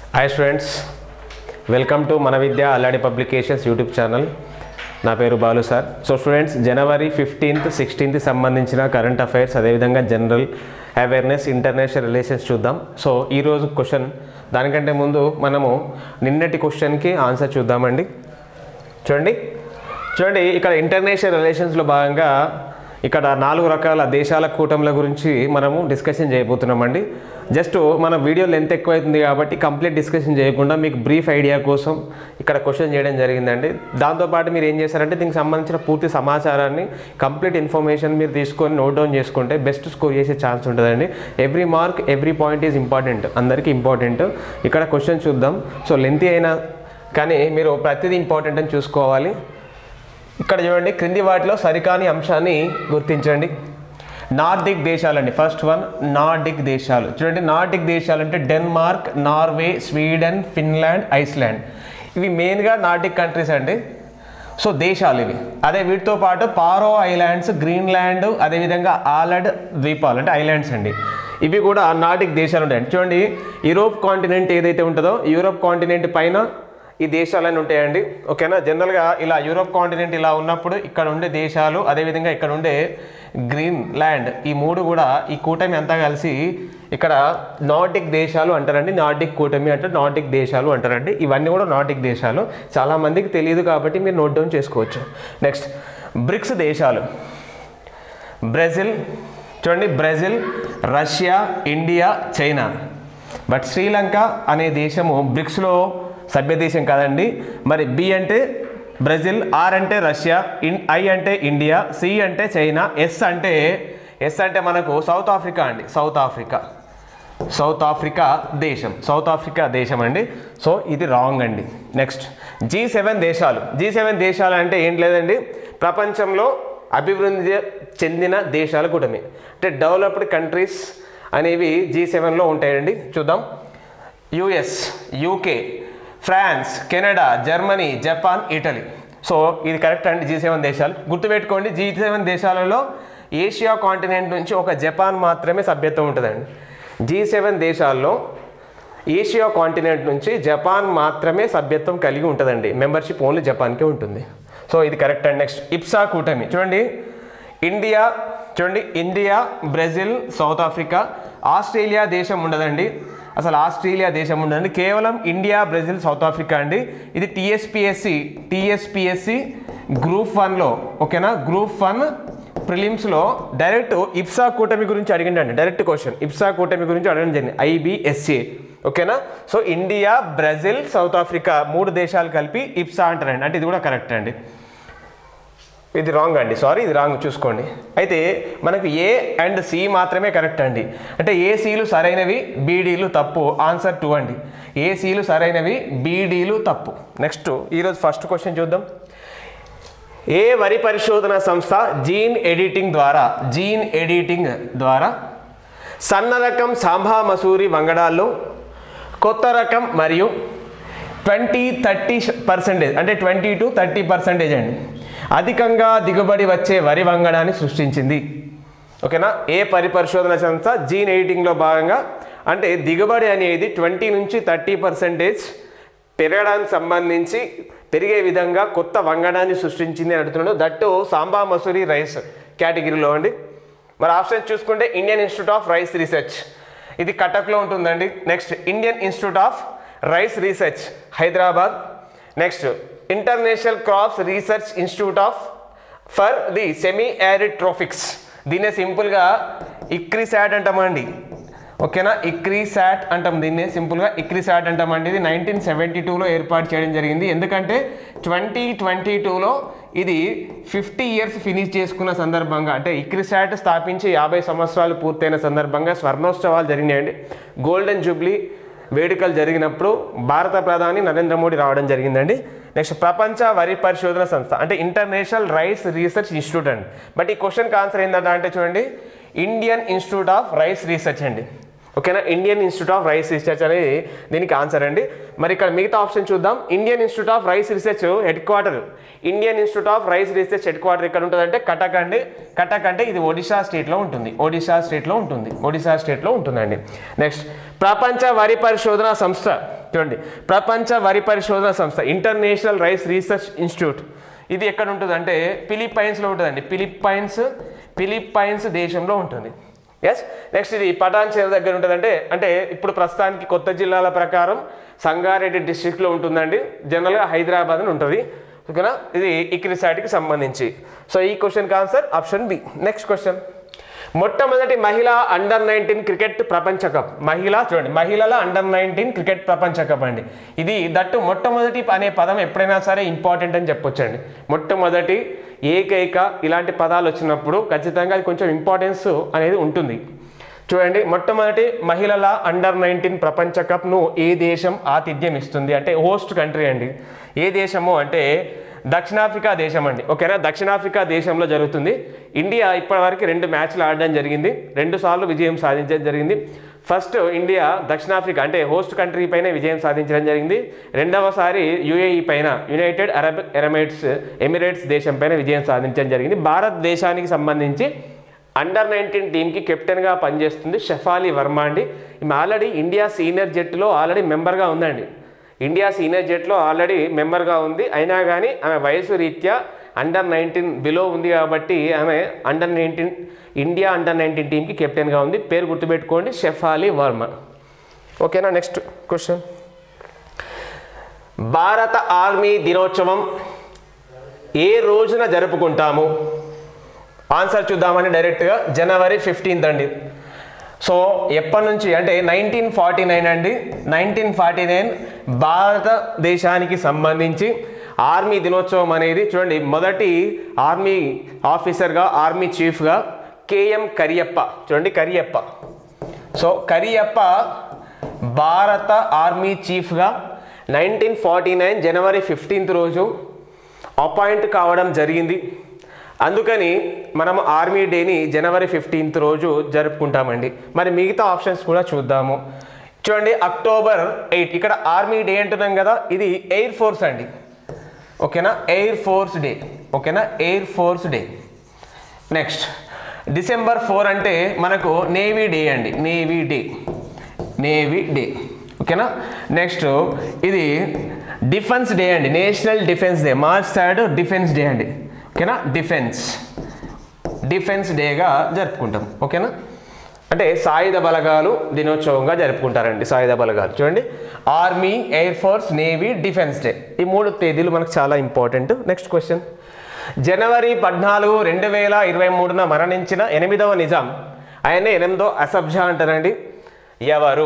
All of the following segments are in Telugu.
హాయ్ స్టూడెంట్స్ వెల్కమ్ టు మన Vidya Alladi publications YouTube channel నా పేరు బాలు సార్ సో స్టూడెంట్స్ జనవరి ఫిఫ్టీన్త్ సిక్స్టీన్త్ సంబంధించిన కరెంట్ అఫైర్స్ అదేవిధంగా జనరల్ అవేర్నెస్ ఇంటర్నేషనల్ రిలేషన్స్ చూద్దాం సో ఈరోజు క్వశ్చన్ దానికంటే ముందు మనము నిన్నటి క్వశ్చన్కి ఆన్సర్ చూద్దామండి చూడండి చూడండి ఇక్కడ ఇంటర్నేషనల్ రిలేషన్స్లో భాగంగా ఇక్కడ నాలుగు రకాల దేశాల కూటముల గురించి మనము డిస్కషన్ చేయబోతున్నామండి జస్ట్ మన వీడియో లెంత్ ఎక్కువైతుంది కాబట్టి కంప్లీట్ డిస్కషన్ చేయకుండా మీకు బ్రీఫ్ ఐడియా కోసం ఇక్కడ క్వశ్చన్ చేయడం జరిగిందండి దాంతోపాటు మీరు ఏం చేశారంటే దీనికి సంబంధించిన పూర్తి సమాచారాన్ని కంప్లీట్ ఇన్ఫర్మేషన్ మీరు తీసుకొని నోట్ డౌన్ చేసుకుంటే బెస్ట్ స్కోర్ చేసే ఛాన్స్ ఉంటుందండి every mark every point is important అందరికీ ఇంపార్టెంట్ ఇక్కడ క్వశ్చన్ చూద్దాం సో లెంతీ అయినా కానీ మీరు ప్రతిదీ ఇంపార్టెంట్ అని చూసుకోవాలి ఇక్కడ చూడండి క్రింది వాటిలో సరికాని అంశాన్ని గుర్తించండి నార్డిక్ దేశాలండి ఫస్ట్ వన్ నార్డిక్ దేశాలు చూడండి నార్డిక్ దేశాలు అంటే Denmark Norway Sweden Finland Iceland ఇవి మెయిన్గా నార్డిక్ కంట్రీస్ అండి సో దేశాలు ఇవి అదే వీటితో పాటు పారో ఐలాండ్స్ గ్రీన్లాండ్ అదేవిధంగా ఆలడ్ ద్వీపాలు అంటే ఐలాండ్స్ అండి ఇవి కూడా నార్డిక్ దేశాలు ఉంటాయండి చూడండి యూరోప్ కాంటినెంట్ ఏదైతే ఉంటుందో యూరోప్ కాంటినెంట్ పైన ఈ దేశాలన్నీ ఉంటాయండి ఓకేనా జనరల్గా ఇలా యూరోప్ కాంటినెంట్ ఇలా ఉన్నప్పుడు ఇక్కడ ఉండే దేశాలు అదేవిధంగా ఇక్కడ ఉండే గ్రీన్ ల్యాండ్ ఈ మూడు కూడా ఈ కూటమి అంతా కలిసి ఇక్కడ నార్డిక్ దేశాలు అంటారండి నార్డిక్ కూటమి అంటే నార్డిక్ దేశాలు అంటారండి ఇవన్నీ కూడా నార్డిక్ దేశాలు చాలామందికి తెలియదు కాబట్టి మీరు నోట్ డౌన్ చేసుకోవచ్చు నెక్స్ట్ బ్రిక్స్ దేశాలు బ్రెజిల్ చూడండి Brazil Russia India China but Sri Lanka అనే దేశము బ్రిక్స్లో సభ్య దేశం కాదండి మరి బి అంటే బ్రెజిల్ ఆర్ అంటే రష్యా ఇన్ ఐ అంటే ఇండియా సి అంటే చైనా ఎస్ అంటే ఎస్ అంటే మనకు సౌత్ ఆఫ్రికా అండి సౌత్ ఆఫ్రికా సౌత్ ఆఫ్రికా దేశం సౌత్ ఆఫ్రికా దేశం అండి సో ఇది రాంగ్ అండి నెక్స్ట్ జీ సెవెన్ దేశాలు జీ సెవెన్ దేశాలు అంటే ఏం లేదండి ప్రపంచంలో అభివృద్ధి చెందిన దేశాల కూటమి అంటే డెవలప్డ్ కంట్రీస్ అనేవి జీ సెవెన్లో ఉంటాయండి చూద్దాం US UK France Canada Germany Japan Italy so ఇది కరెక్ట్ అండి జీ సెవెన్ దేశాలు గుర్తుపెట్టుకోండి జీ సెవెన్ దేశాలలో ఏషియా కాంటినెంట్ నుంచి ఒక జపాన్ మాత్రమే సభ్యత్వం ఉంటుందండి జీ సెవెన్ దేశాల్లో ఏషియా కాంటినెంట్ నుంచి జపాన్ మాత్రమే సభ్యత్వం కలిగి ఉంటుందండి మెంబర్షిప్ ఓన్లీ జపాన్కే ఉంటుంది సో ఇది కరెక్ట్ అండి నెక్స్ట్ ఇప్సా కూటమి చూడండి ఇండియా చూడండి India Brazil South Africa Australia దేశం ఉండదండి అసలు ఆస్ట్రేలియా దేశం ఉండదండి కేవలం ఇండియా బ్రెజిల్ సౌత్ ఆఫ్రికా అండి ఇది టీఎస్పిఎస్సి టీఎస్పిఎస్సి గ్రూప్ వన్లో ఓకేనా గ్రూప్ వన్ ప్రిలిమ్స్లో డైరెక్ట్ ఇప్సా కూటమి గురించి అడిగిండండి డైరెక్ట్ క్వశ్చన్ ఇప్సా కూటమి గురించి అడగడం జరిగింది ఐబిఎస్సి ఓకేనా so India Brazil South Africa మూడు దేశాలు కలిపి ఇప్సా అంటారండి అంటే ఇది కూడా కరెక్ట్ అండి ఇది రాంగ్ అండి సారీ ఇది రాంగ్ చూసుకోండి అయితే మనకు ఏ అండ్ సి మాత్రమే కరెక్ట్ అండి అంటే ఏ సీలు సరైనవి బీడీలు తప్పు ఆన్సర్ టూ అండి ఏ సీలు సరైనవి బీడీలు తప్పు నెక్స్ట్ ఈరోజు ఫస్ట్ క్వశ్చన్ చూద్దాం ఏ వరి పరిశోధన సంస్థ జీన్ ఎడిటింగ్ ద్వారా జీన్ ఎడిటింగ్ ద్వారా సన్న రకం సాంబా మసూరి వంగడాల్లో కొత్త రకం మరియు ట్వంటీ థర్టీ పర్సెంటేజ్ అంటే ట్వంటీ టు థర్టీ పర్సెంటేజ్ అండి అధికంగా దిగుబడి వచ్చే వరి వంగడాన్ని సృష్టించింది ఓకేనా ఏ పరి పరిశోధన సంస్థ జీన్ ఎడిటింగ్లో భాగంగా అంటే దిగుబడి అనేది ట్వంటీ నుంచి థర్టీ పర్సెంటేజ్ పెరగడానికి సంబంధించి పెరిగే విధంగా కొత్త వంగడాన్ని సృష్టించింది అని అడుగుతున్నాడు దట్టు సాంబా మసూరి రైస్ కేటగిరీలో అండి మరి ఆప్షన్ చూసుకుంటే Indian institute of rice Research ఇది కటక్లో ఉంటుందండి next Indian institute of rice Research Hyderabad next International Crops Research Institute of for the semi arid tropics దీన్నే సింపుల్గా ఇక్రిసాట్ అంటామండి ఓకేనా ఇక్రిసాట్ అంటాం దీన్ని సింపుల్గా ఇక్రిసాట్ అంటామండి ఇది నైన్టీన్ సెవెంటీ టూలో ఏర్పాటు చేయడం జరిగింది ఎందుకంటే ట్వంటీ ట్వంటీ టూలో ఇది ఫిఫ్టీ ఇయర్స్ ఫినిష్ చేసుకున్న సందర్భంగా అంటే ఇక్రిసాట్ స్థాపించి యాభై సంవత్సరాలు పూర్తయిన సందర్భంగా స్వర్ణోత్సవాలు జరిగినాయండి గోల్డెన్ జూబ్లీ వేడుకలు జరిగినప్పుడు భారత ప్రధాని నరేంద్ర మోడీ రావడం జరిగిందండి నెక్స్ట్ ప్రపంచ వరి పరిశోధన సంస్థ అంటే ఇంటర్నేషనల్ రైస్ రీసెర్చ్ ఇన్స్టిట్యూట్ అండి బట్ ఈ క్వశ్చన్కి ఆన్సర్ ఏంటంటే అంటే చూడండి Indian institute of rice research అండి ఓకేనా Indian institute of rice research అనేది దీనికి ఆన్సర్ అండి మరి ఇక్కడ మిగతా ఆప్షన్ చూద్దాం Indian institute of rice research head quarter Indian institute of rice research head quarter ఎక్కడ ఉంటుందంటే కటక్ అండి కటక్ అంటే ఇది ఒడిశా స్టేట్లో ఉంటుంది ఒడిశా స్టేట్లో ఉంటుంది ఒడిశా స్టేట్లో ఉంటుందండి నెక్స్ట్ ప్రపంచ వరి పరిశోధన సంస్థ చూడండి ప్రపంచ వరి పరిశోధన సంస్థ ఇంటర్నేషనల్ రైస్ రీసెర్చ్ ఇన్స్టిట్యూట్ ఇది ఎక్కడ ఉంటుంది అంటే ఫిలిప్పైన్స్లో ఉంటుందండి ఫిలిప్పైన్స్ ఫిలిప్పైన్స్ దేశంలో ఉంటుంది ఎస్ నెక్స్ట్ ఇది పటాన్ చెరువు దగ్గర ఉంటుందంటే అంటే ఇప్పుడు ప్రస్తుతానికి కొత్త జిల్లాల ప్రకారం సంగారెడ్డి డిస్ట్రిక్ట్లో ఉంటుందండి జనరల్గా హైదరాబాద్ అని ఉంటుంది ఓకేనా ఇది ఇక్రిసాటికి సంబంధించి సో ఈ క్వశ్చన్కి answer option B next question మొట్టమొదటి మహిళా అండర్ నైన్టీన్ క్రికెట్ ప్రపంచ కప్ మహిళ చూడండి మహిళల అండర్ నైన్టీన్ క్రికెట్ ప్రపంచ కప్ అండి ఇది దట్టు మొట్టమొదటి అనే పదం ఎప్పుడైనా సరే ఇంపార్టెంట్ అని చెప్పొచ్చండి మొట్టమొదటి ఏకైక ఇలాంటి పదాలు వచ్చినప్పుడు ఖచ్చితంగా అది కొంచెం ఇంపార్టెన్స్ అనేది ఉంటుంది చూడండి మొట్టమొదటి మహిళల అండర్ నైన్టీన్ ప్రపంచ కప్ను ఏ దేశం ఆతిథ్యం ఇస్తుంది అంటే హోస్ట్ కంట్రీ అండి ఏ దేశము అంటే దక్షిణాఫ్రికా దేశం అండి ఓకేనా దక్షిణాఫ్రికా దేశంలో జరుగుతుంది ఇండియా ఇప్పటివరకు రెండు మ్యాచ్లు ఆడడం జరిగింది రెండు సార్లు విజయం సాధించడం జరిగింది ఫస్ట్ ఇండియా దక్షిణాఫ్రికా అంటే హోస్ట్ కంట్రీ పైన విజయం సాధించడం జరిగింది రెండవసారి యుఏఈ పైన యునైటెడ్ అరబ్ ఎమిరేట్స్ ఎమిరేట్స్ దేశం పైన విజయం సాధించడం జరిగింది భారతదేశానికి సంబంధించి అండర్ నైన్టీన్ టీంకి కెప్టెన్గా పనిచేస్తుంది షఫాలి వర్మ అండి ఈమె ఆల్రెడీ ఇండియా సీనియర్ జట్టులో ఆల్రెడీ మెంబర్గా ఉందండి ఇండియా సీనియర్ జట్లో ఆల్రెడీ మెంబర్గా ఉంది అయినా కానీ ఆమె వయసు రీత్యా అండర్ నైన్టీన్ బిలో ఉంది కాబట్టి ఆమె under nineteen India under nineteen టీంకి కెప్టెన్గా ఉంది పేరు గుర్తుపెట్టుకోండి షెఫాలి వర్మ ఓకేనా నెక్స్ట్ క్వశ్చన్ భారత ఆర్మీ దినోత్సవం ఏ రోజున జరుపుకుంటాము ఆన్సర్ చూద్దామని డైరెక్ట్గా జనవరి ఫిఫ్టీన్త్ అండి సో ఎప్పటి నుంచి అంటే నైన్టీన్ ఫార్టీ నైన్ అండి నైన్టీన్ ఫార్టీ నైన్ భారతదేశానికి సంబంధించి ఆర్మీ దినోత్సవం అనేది చూడండి మొదటి ఆర్మీ ఆఫీసర్గా ఆర్మీ చీఫ్గా కేఎం కరియప్ప చూడండి కరియప్ప సో కరియప్ప భారత ఆర్మీ చీఫ్గా నైన్టీన్ ఫార్టీ నైన్ జనవరి ఫిఫ్టీన్త్ రోజు అపాయింట్ కావడం జరిగింది అందుకని మనం ఆర్మీ డేని జనవరి ఫిఫ్టీన్త్ రోజు జరుపుకుంటామండి మరి మిగతా ఆప్షన్స్ కూడా చూద్దాము చూడండి అక్టోబర్ ఎయిట్ ఇక్కడ ఆర్మీ డే అంటున్నాం కదా ఇది ఎయిర్ ఫోర్స్ అండి ఓకేనా ఎయిర్ ఫోర్స్ డే ఓకేనా air force day next December four అంటే మనకు నేవీ డే అండి నేవీ డే నేవీ డే ఓకేనా నెక్స్ట్ ఇది డిఫెన్స్ డే అండి national defence day March third defence day అండి ఓకేనా డిఫెన్స్ డిఫెన్స్ డేగా జరుపుకుంటాం ఓకేనా అంటే సాయుధ బలగాలు దినోత్సవంగా జరుపుకుంటారండి సాయుధ బలగాలు చూడండి army air force navy defence day ఈ మూడు తేదీలు మనకు చాలా ఇంపార్టెంట్ నెక్స్ట్ క్వశ్చన్ జనవరి పద్నాలుగు రెండు వేల ఇరవై మూడున మరణించిన ఎనిమిదవ నిజాం ఆయనే ఎనిమిదో అసబ్జా అంటారండి ఎవరు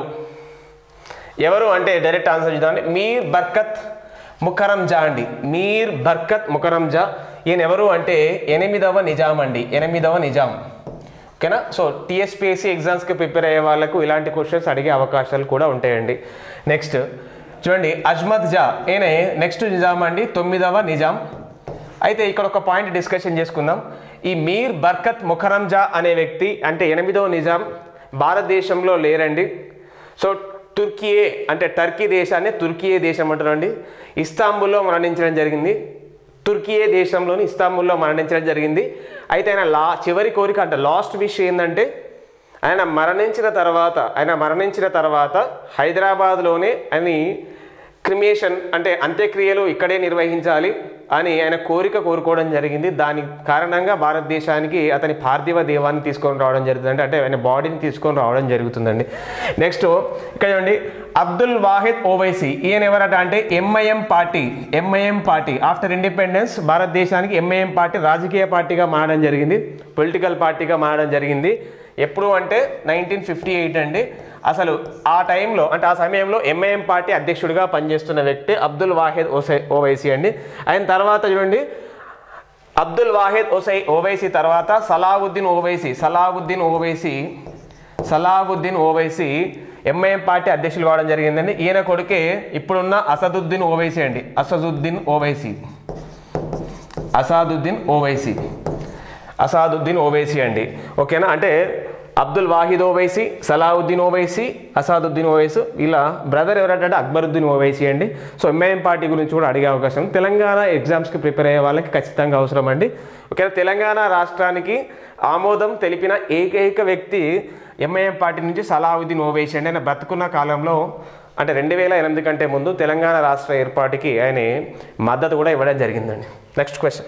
ఎవరు అంటే డైరెక్ట్ ఆన్సర్ చూద్దామండి మీర్ బర్కత్ ముకరంజా అండి మీర్ బర్కత్ ముకరంజా ఈయన ఎవరు అంటే ఎనిమిదవ నిజాం అండి ఎనిమిదవ నిజాం ఓకేనా సో టీఎస్పీఎస్సీ ఎగ్జామ్స్కి ప్రిపేర్ అయ్యే వాళ్ళకు ఇలాంటి క్వశ్చన్స్ అడిగే అవకాశాలు కూడా ఉంటాయండి నెక్స్ట్ చూడండి అజ్మద్ జా ఈయన నెక్స్ట్ నిజాం అండి తొమ్మిదవ నిజాం అయితే ఇక్కడ ఒక పాయింట్ డిస్కషన్ చేసుకుందాం ఈ మీర్ బర్కత్ ముఖరంజా అనే వ్యక్తి అంటే ఎనిమిదవ నిజాం భారతదేశంలో లేరండి సో తుర్కియే అంటే టర్కీ దేశాన్ని తుర్కియే దేశం అంటారండి ఇస్తాంబుల్లో మరణించడం జరిగింది తుర్కియే దేశంలోని ఇస్తాంబుల్లో మరణించడం జరిగింది అయితే ఆయన లా చివరి కోరిక అంటే లాస్ట్ విష్ ఏంటంటే ఆయన మరణించిన తర్వాత ఆయన మరణించిన తర్వాత హైదరాబాద్లోనే ఆయన క్రిమియేషన్ అంటే అంత్యక్రియలు ఇక్కడే నిర్వహించాలి అని ఆయన కోరిక కోరుకోవడం జరిగింది దాని కారణంగా భారతదేశానికి అతని పార్థివ దేవాన్ని తీసుకొని రావడం జరుగుతుంది అంటే ఆయన బాడీని తీసుకొని రావడం జరుగుతుందండి నెక్స్ట్ ఇక్కడ చూడండి అబ్దుల్ వాహిద్ ఓవైసీ ఈయన ఎవరట అంటే MIM party MIM party after independence భారతదేశానికి ఎంఐఎం పార్టీ రాజకీయ పార్టీగా మారడం జరిగింది పొలిటికల్ పార్టీగా మారడం జరిగింది ఎప్పుడు అంటే నైన్టీన్ ఫిఫ్టీ ఎయిట్ అండి అసలు ఆ టైంలో అంటే ఆ సమయంలో ఎంఐఎం పార్టీ అధ్యక్షుడిగా పనిచేస్తున్న వ్యక్తి అబ్దుల్ వాహిద్ ఓసై ఓవైసీ అండి ఆయన తర్వాత చూడండి అబ్దుల్ వాహిద్ ఓసై ఓవైసీ తర్వాత సలావుద్దీన్ ఓవైసీ సలావుద్దీన్ ఓవైసీ సలావుద్దీన్ ఓవైసీ ఎంఐఎం పార్టీ అధ్యక్షులు కావడం జరిగిందండి ఈయన కొడుకే ఇప్పుడున్న అసదుద్దీన్ ఓవైసీ అండి అసదుద్దీన్ ఓవైసీ అసాదుద్దీన్ ఓవైసీ అసాదుద్దీన్ ఓవైసీ అండి ఓకేనా అంటే అబ్దుల్ వాహిద్ ఓవైసీ సలావుద్దీన్ ఓవైసీ అసాదుద్దీన్ ఓవైసీ వీళ్ళ బ్రదర్ ఎవరంటే అక్బరుద్దీన్ ఓవైసీ అండి సో ఎంఐఎం పార్టీ గురించి కూడా అడిగే అవకాశం ఉంది. తెలంగాణ ఎగ్జామ్స్కి ప్రిపేర్ అయ్యే వాళ్ళకి ఖచ్చితంగా అవసరం అండి ఓకేనా తెలంగాణ రాష్ట్రానికి ఆమోదం తెలిపిన ఏకైక వ్యక్తి ఎంఐఎం పార్టీ నుంచి సలావుద్దీన్ ఓవైసీ అండి ఆయన బ్రతుకున్న కాలంలో అంటే రెండు వేల ఎనిమిది కంటే ముందు తెలంగాణ రాష్ట్ర ఏర్పాటుకి ఆయన మద్దతు కూడా ఇవ్వడం జరిగిందండి నెక్స్ట్ క్వశ్చన్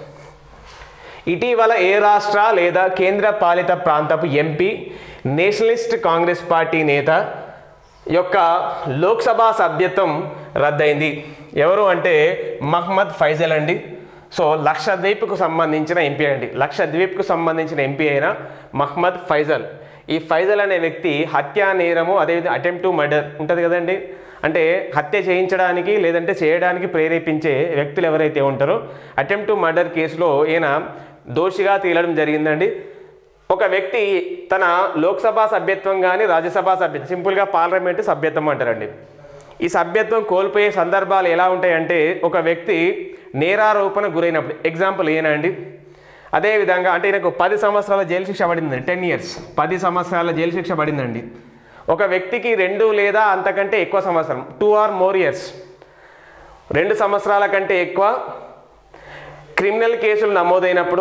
ఇటీవల ఏ రాష్ట్ర లేదా కేంద్ర పాలిత ప్రాంతపు ఎంపీ నేషనలిస్ట్ కాంగ్రెస్ పార్టీ నేత యొక్క లోక్సభ సభ్యత్వం రద్దయింది ఎవరు అంటే మహమ్మద్ ఫైజల్ అండి సో లక్షద్వీప్కు సంబంధించిన ఎంపీ అండి లక్షద్వీప్కు సంబంధించిన ఎంపీ అయిన మహమ్మద్ ఫైజల్ ఈ ఫైజల్ అనే వ్యక్తి హత్యా నేరము అదేవిధంగా అటెంప్ట్ టు మర్డర్ ఉంటుంది కదండి అంటే హత్య చేయించడానికి లేదంటే చేయడానికి ప్రేరేపించే వ్యక్తులు ఎవరైతే ఉంటారో అటెంప్ట్ టు మర్డర్ కేసులో ఈయన దోషిగా తేలడం జరిగిందండి ఒక వ్యక్తి తన లోక్సభ సభ్యత్వం కానీ రాజ్యసభ సభ్యత్వం సింపుల్గా పార్లమెంటు సభ్యత్వం అంటారండి ఈ సభ్యత్వం కోల్పోయే సందర్భాలు ఎలా ఉంటాయంటే ఒక వ్యక్తి నేరారోపణ గురైనప్పుడు ఎగ్జాంపుల్ ఏనండి అదేవిధంగా అంటే ఈయనకు పది సంవత్సరాల జైలు శిక్ష పడింది టెన్ ఇయర్స్ పది సంవత్సరాల జైలు శిక్ష పడిందండి ఒక వ్యక్తికి రెండు లేదా అంతకంటే ఎక్కువ సంవత్సరం టూ ఆర్ మోర్ ఇయర్స్ రెండు సంవత్సరాల కంటే ఎక్కువ క్రిమినల్ కేసులు నమోదైనప్పుడు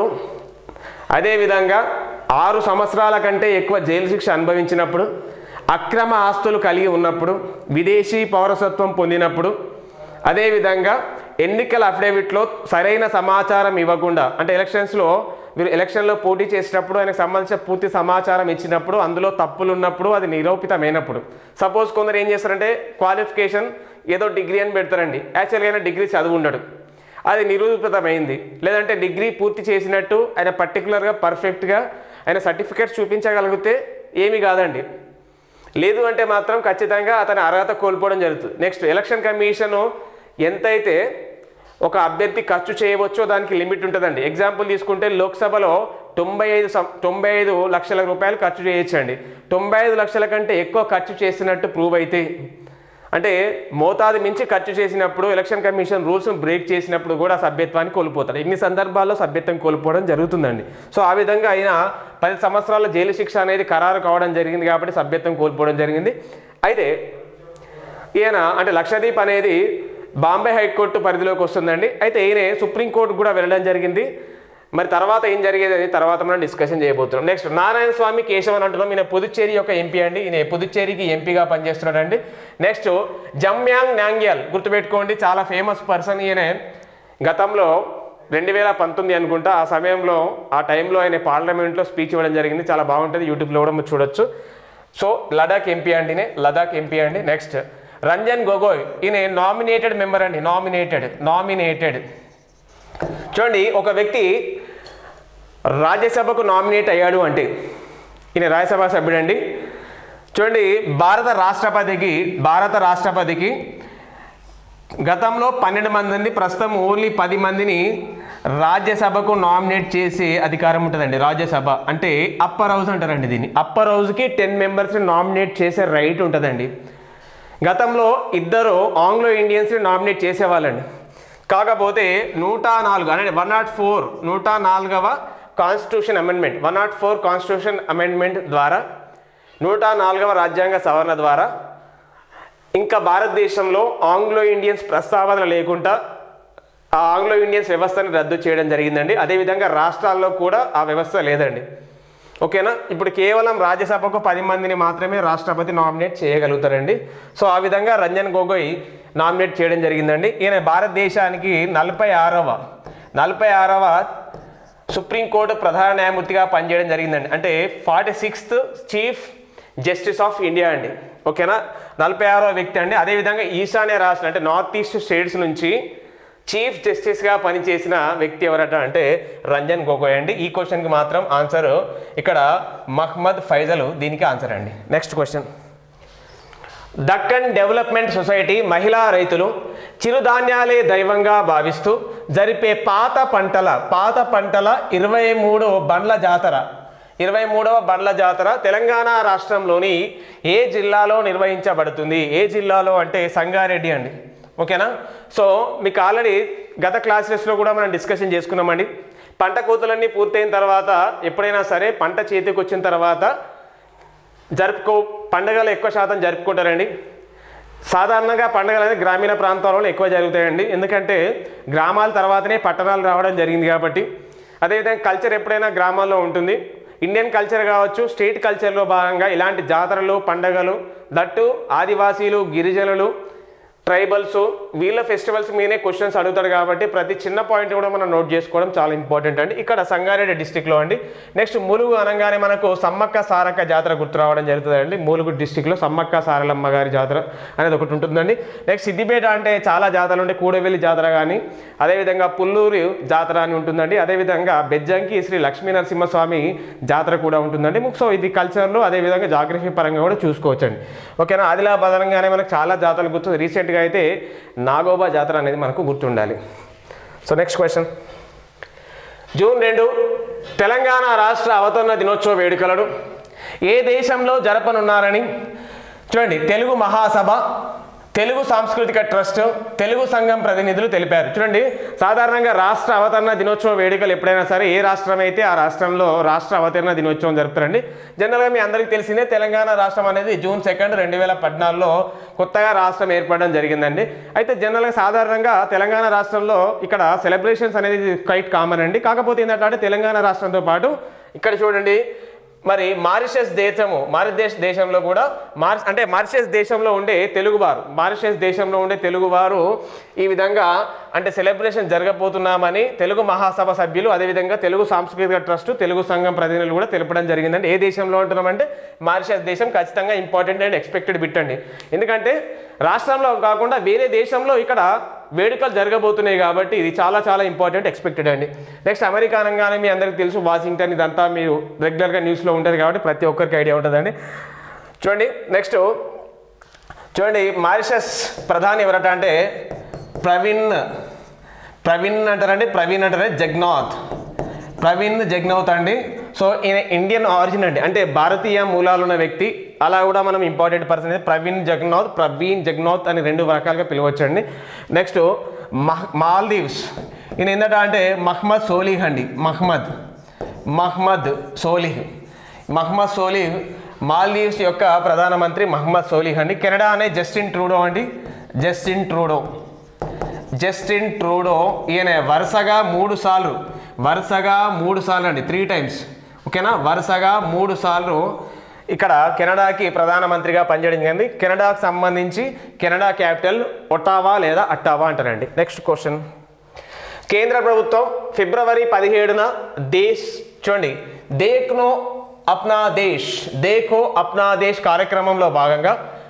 అదేవిధంగా ఆరు సంవత్సరాల కంటే ఎక్కువ జైలు శిక్ష అనుభవించినప్పుడు అక్రమ ఆస్తులు కలిగి ఉన్నప్పుడు విదేశీ పౌరసత్వం పొందినప్పుడు అదేవిధంగా ఎన్నికల అఫిడవిట్లో సరైన సమాచారం ఇవ్వకుండా అంటే ఎలక్షన్స్లో మీరు ఎలక్షన్లో పోటీ చేసేటప్పుడు ఆయనకు సంబంధించిన పూర్తి సమాచారం ఇచ్చినప్పుడు అందులో తప్పులు ఉన్నప్పుడు అది నిరూపితమైనప్పుడు సపోజ్ కొందరు ఏం చేస్తారంటే క్వాలిఫికేషన్ ఏదో డిగ్రీ అని పెడతారండి యాక్చువల్గా ఆయన డిగ్రీ చదువు ఉండడు అది నిరూపితమైంది లేదంటే డిగ్రీ పూర్తి చేసినట్టు ఆయన పర్టికులర్గా పర్ఫెక్ట్గా ఆయన సర్టిఫికేట్స్ చూపించగలిగితే ఏమీ కాదండి లేదు అంటే మాత్రం ఖచ్చితంగా అతని అర్హత కోల్పోవడం జరుగుతుంది నెక్స్ట్ ఎలక్షన్ కమిషను ఎంతైతే ఒక అభ్యర్థి ఖర్చు చేయవచ్చో దానికి లిమిట్ ఉంటుందండి ఎగ్జాంపుల్ తీసుకుంటే లోక్సభలో తొంభై ఐదు సం తొంభై ఐదు లక్షల రూపాయలు ఖర్చు చేయొచ్చండి తొంభై ఐదు లక్షల కంటే ఎక్కువ ఖర్చు చేసినట్టు ప్రూవ్ అయితే అంటే మోతాదు మించి ఖర్చు చేసినప్పుడు ఎలక్షన్ కమిషన్ రూల్స్ బ్రేక్ చేసినప్పుడు కూడా సభ్యత్వాన్ని కోల్పోతారు ఇన్ని సందర్భాల్లో సభ్యత్వం కోల్పోవడం జరుగుతుందండి సో ఆ విధంగా ఆయన పది సంవత్సరాల జైలు శిక్ష అనేది ఖరారు కావడం జరిగింది కాబట్టి సభ్యత్వం కోల్పోవడం జరిగింది అయితే ఈయన అంటే లక్షదీప్ అనేది బాంబే హైకోర్టు పరిధిలోకి వస్తుందండి అయితే ఈయన సుప్రీంకోర్టు కూడా వెళ్ళడం జరిగింది మరి తర్వాత ఏం జరిగేది అని తర్వాత మనం డిస్కషన్ చేయబోతున్నాం నెక్స్ట్ నారాయణ స్వామి కేశవన్ అంటున్నాం ఈయన పుదుచ్చేరి యొక్క ఎంపీ అండి ఈయన పుదుచ్చేరికి ఎంపీగా పనిచేస్తున్నాడండి నెక్స్ట్ జమ్యాంగ్ నాంగ్యాల్ గుర్తుపెట్టుకోండి చాలా ఫేమస్ పర్సన్ ఈయన గతంలో రెండు వేల పంతొమ్మిది అనుకుంటా ఆ సమయంలో ఆ టైంలో ఆయన పార్లమెంట్లో స్పీచ్ ఇవ్వడం జరిగింది చాలా బాగుంటుంది యూట్యూబ్లో కూడా మీరు చూడొచ్చు సో లడాక్ ఎంపీ అండినే లదాఖ్ ఎంపీ అండి నెక్స్ట్ రంజన్ గొగోయ్ ఈయన నామినేటెడ్ మెంబర్ అండి నామినేటెడ్ నామినేటెడ్ చూడండి ఒక వ్యక్తి రాజ్యసభకు నామినేట్ అయ్యాడు అంటే ఈయన రాజ్యసభ సభ్యుడండి చూడండి భారత రాష్ట్రపతికి భారత రాష్ట్రపతికి గతంలో పన్నెండు మందిని ప్రస్తుతం ఓన్లీ పది మందిని రాజ్యసభకు నామినేట్ చేసే అధికారం ఉంటుందండి రాజ్యసభ అంటే అప్పర్ హౌస్ అంటారండి దీన్ని అప్పర్ హౌస్కి టెన్ మెంబర్స్ని నామినేట్ చేసే రైట్ ఉంటుందండి గతంలో ఇద్దరు ఆంగ్లో ఇండియన్స్ని నామినేట్ చేసేవాళ్ళండి కాకపోతే నూట నాలుగు అంటే వన్ నాట్ ఫోర్ నూట నాలుగవ constitution amendment one nought four constitution amendment ద్వారా నూట నాలుగవ రాజ్యాంగ సవరణ ద్వారా ఇంకా భారతదేశంలో ఆంగ్లో ఇండియన్స్ ప్రస్తావన లేకుండా ఆ ఆంగ్లో ఇండియన్స్ వ్యవస్థని రద్దు చేయడం జరిగిందండి అదేవిధంగా రాష్ట్రాల్లో కూడా ఆ వ్యవస్థ లేదండి ఓకేనా ఇప్పుడు కేవలం రాజ్యసభకు పది మందిని మాత్రమే రాష్ట్రపతి నామినేట్ చేయగలుగుతారండి సో ఆ విధంగా రంజన్ గొగోయ్ నామినేట్ చేయడం జరిగిందండి ఈయన భారతదేశానికి నలభై ఆరవ నలభై ఆరవ సుప్రీంకోర్టు ప్రధాన న్యాయమూర్తిగా పనిచేయడం జరిగిందండి అంటే forty sixth chief justice of India అండి ఓకేనా నలభై ఆరో వ్యక్తి అండి అదేవిధంగా ఈశాన్య రాష్ట్రం అంటే నార్త్ ఈస్ట్ స్టేట్స్ నుంచి చీఫ్ జస్టిస్గా పనిచేసిన వ్యక్తి ఎవరట అంటే రంజన్ గొగోయ్ అండి ఈ క్వశ్చన్కి మాత్రం ఆన్సర్ ఇక్కడ మహ్మద్ ఫైజల్ దీనికి ఆన్సర్ అండి next question Deccan development society మహిళా రైతులు చిరుధాన్యాలే దైవంగా భావిస్తూ జరిపే పాత పంటల పాత పంటల ఇరవై మూడవ బండ్ల జాతర ఇరవై మూడవ బండ్ల జాతర తెలంగాణ రాష్ట్రంలోని ఏ జిల్లాలో నిర్వహించబడుతుంది ఏ జిల్లాలో అంటే సంగారెడ్డి అండి ఓకేనా సో మీకు ఆల్రెడీ గత క్లాసెస్లో కూడా మనం డిస్కషన్ చేసుకున్నామండి పంట కోతలన్నీ పూర్తయిన తర్వాత ఎప్పుడైనా సరే పంట చేతికి వచ్చిన తర్వాత జరుపుకో పండుగలు ఎక్కువ శాతం జరుపుకుంటారండి సాధారణంగా పండుగలు అనేది గ్రామీణ ప్రాంతాలలో ఎక్కువ జరుగుతాయండి ఎందుకంటే గ్రామాల తర్వాతనే పట్టణాలు రావడం జరిగింది కాబట్టి అదేవిధంగా కల్చర్ ఎప్పుడైనా గ్రామాల్లో ఉంటుంది ఇండియన్ కల్చర్ కావచ్చు స్టేట్ కల్చర్లో భాగంగా ఇలాంటి జాతరలు పండగలు దట్టు ఆదివాసీలు గిరిజనులు ట్రైబల్స్ వీళ్ళ ఫెస్టివల్స్ మీదే క్వశ్చన్స్ అడుగుతాడు కాబట్టి ప్రతి చిన్న పాయింట్ కూడా మనం నోట్ చేసుకోవడం చాలా ఇంపార్టెంట్ అండి ఇక్కడ సంగారెడ్డి డిస్టిక్లో అండి నెక్స్ట్ ములుగు అనగానే మనకు సమ్మక్క సారక్క జాతర గుర్తు రావడం జరుగుతుందండి ములుగు డిస్టిక్లో సమ్మక్క సారలమ్మ గారి జాతర అనేది ఒకటి ఉంటుందండి నెక్స్ట్ సిద్దిపేట అంటే చాలా జాతరలు ఉంటాయి కూడవెల్లి జాతర కానీ అదేవిధంగా పుల్లూరు జాతర అని ఉంటుందండి అదేవిధంగా బెజ్జంకి శ్రీ లక్ష్మీ నరసింహస్వామి జాతర కూడా ఉంటుందండి సో ఇది కల్చర్లో అదేవిధంగా జాగ్రఫీ పరంగా కూడా చూసుకోవచ్చండి ఓకేనా ఆదిలాబాద్ అనగానే మనకు చాలా జాతరలు గుర్తు రీసెంట్గా అయితే నాగోబా జాతర అనేది మనకు గుర్తుండాలి సో నెక్స్ట్ క్వశ్చన్ జూన్ రెండు తెలంగాణ రాష్ట్ర అవతరణ దినోత్సవ వేడుకలను ఏ దేశంలో జరపనున్నారని చూడండి తెలుగు మహాసభ తెలుగు సాంస్కృతిక ట్రస్ట్ తెలుగు సంఘం ప్రతినిధులు తెలిపారు చూడండి సాధారణంగా రాష్ట్ర అవతరణ దినోత్సవ వేడుకలు ఎప్పుడైనా సరే ఏ రాష్ట్రం అయితే ఆ రాష్ట్రంలో రాష్ట్ర అవతరణ దినోత్సవం జరుపుతారండి జనరల్గా మీ అందరికీ తెలిసిందే తెలంగాణ రాష్ట్రం అనేది జూన్ సెకండ్ రెండు వేల పద్నాలుగులో కొత్తగా రాష్ట్రం ఏర్పడడం జరిగిందండి అయితే జనరల్గా సాధారణంగా తెలంగాణ రాష్ట్రంలో ఇక్కడ సెలబ్రేషన్స్ అనేది క్వైట్ కామన్ అండి కాకపోతే ఏంటంటే తెలంగాణ రాష్ట్రంతో పాటు ఇక్కడ చూడండి మరి మారిషస్ దేశము మారిషస్ దేశంలో కూడా మార్ అంటే మారిషస్ దేశంలో ఉండే తెలుగువారు మారిషస్ దేశంలో ఉండే తెలుగువారు ఈ విధంగా అంటే సెలబ్రేషన్ జరగబోతున్నామని తెలుగు మహాసభ సభ్యులు అదేవిధంగా తెలుగు సాంస్కృతిక ట్రస్ట్ తెలుగు సంఘం ప్రతినిధులు కూడా తెలపడం జరిగిందండి ఏ దేశంలో ఉంటున్నామంటే మారిషస్ దేశం ఖచ్చితంగా ఇంపార్టెంట్ అండ్ ఎక్స్పెక్టెడ్ బిట్ అండి ఎందుకంటే రాష్ట్రంలో కాకుండా వేరే దేశంలో ఇక్కడ వేడుకలు జరగబోతున్నాయి కాబట్టి ఇది చాలా చాలా ఇంపార్టెంట్ ఎక్స్పెక్టెడ్ అండి నెక్స్ట్ అమెరికా అనగానే మీ అందరికీ తెలుసు వాషింగ్టన్ ఇదంతా మీరు రెగ్యులర్గా న్యూస్లో ఉంటుంది కాబట్టి ప్రతి ఒక్కరికి ఐడియా ఉంటుందండి చూడండి నెక్స్ట్ చూడండి మారిషస్ ప్రధాని ఎవరట అంటే ప్రవీణ్ ప్రవీణ్ అంటారండి ప్రవీణ్ అంటారే జగ్నాథ్ ప్రవీణ్ జగ్నౌత్ అండి సో ఈయన ఇండియన్ ఆరిజిన్ అండి అంటే భారతీయ మూలాలు ఉన్న వ్యక్తి అలా కూడా మనం ఇంపార్టెంట్ పర్సన్ అయితే ప్రవీణ్ జగ్నౌత్ ప్రవీణ్ జగ్నౌత్ అని రెండు రకాలుగా పిలవచ్చండి నెక్స్ట్ మహ్ మాల్దీవ్స్ ఈయన ఏంటంటే అంటే మహ్మద్ సోలీహ్ అండి మహ్మద్ మహ్మద్ సోలీహ్ మహ్మద్ సోలీహ్ మాల్దీవ్స్ యొక్క ప్రధానమంత్రి మహ్మద్ సోలీహ్ అండి కెనడా అనే జస్టిన్ ట్రూడో అండి జస్టిన్ ట్రూడో జస్టిన్ ట్రూడో ఈయన వరుసగా మూడు సార్లు వరుసగా మూడు సార్లు అండి త్రీ టైమ్స్ ఓకేనా వరుసగా మూడు సార్లు ఇక్కడ కెనడాకి ప్రధానమంత్రిగా పనిచేయడం జరిగింది కెనడాకు సంబంధించి కెనడా క్యాపిటల్ ఒటావా లేదా అట్టావా అంటారండి నెక్స్ట్ క్వశ్చన్ కేంద్ర ప్రభుత్వం ఫిబ్రవరి పదిహేడున దేశ్ చూడండి దేఖ్నో అప్నా దేశ్ దేఖో అప్నా దేశ్ కార్యక్రమంలో భాగంగా